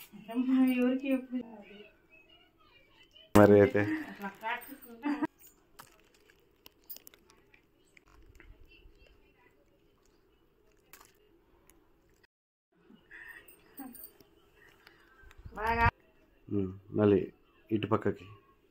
ఎవరికి ఎప్పుడు మరి అయితే అట్లా ప్రాక్టీస్ బాగా ఉమ్, మళ్ళీ ఇటు పక్కకి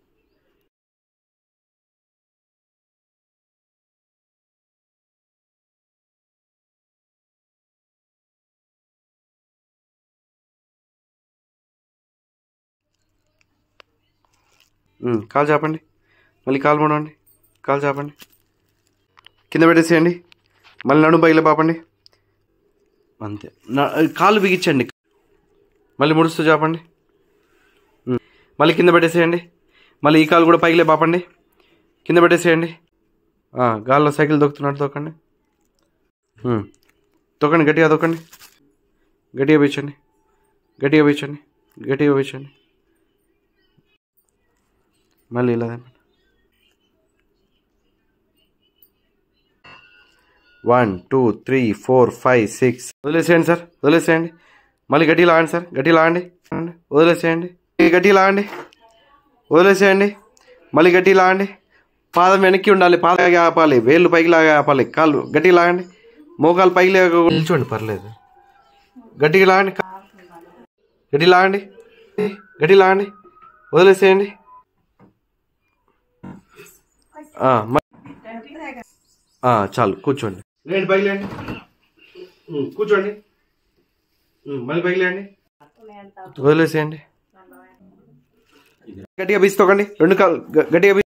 ఉమ్, కాలు చాపండి మళ్ళీ కాలు పడవండి కాలు చాపండి కింద పెట్టేసేయండి మళ్ళీ నడుము పైకి పాపండి అంతే నా- కాలు బిగించండి మళ్ళీ ముడుస్తూ చాపండి ఉమ్. మళ్ళీ కింద పెట్టేసేయండి మళ్ళీ ఈ కాలు కూడా పైకి పాపండి కింద పెట్టేసేయండి ఆ, గాల్లో సైకిల్ దొక్కుతున్నట్టు తొక్కండి ఉమ్. తొక్కండి గట్టిగా తొక్కండి గట్టిగా పీచండి గట్టిగా పీచండి గట్టిగా పీచండి మళ్ళీ ఇలా తిప్పండి. One two three four five six వదిలేసేయండి సార్ వదిలేసేయండి మళ్ళీ గట్టి లాగండి సార్ గట్టి లాగండి వదిలేసేయండి గట్టి లాగండి వదిలేసేయండి మళ్ళీ గట్టి లాగండి పాదం వెనక్కి ఉండాలి పాదం లాగా ఆపాలి వేళ్ళు పైకి లాగా ఆపాలి కాళ్ళు గట్టి లాగండి మోకాలు పైకి లేక నిల్చోండి పర్లేదు గట్టిగా లాగండి గట్టి లాగండి గట్టి లాగండి వదిలేసేయండి ఆ, మ- ఆ, చాలు కూర్చోండి లేండి పైకి లేండి ఉమ్, కూర్చోండి ఉమ్, మళ్ళీ పైకి లేండి వదిలేసేయండి గట్టిగా బీసి తొక్కండి రెండు కాలు గ- గట్టిగా బీ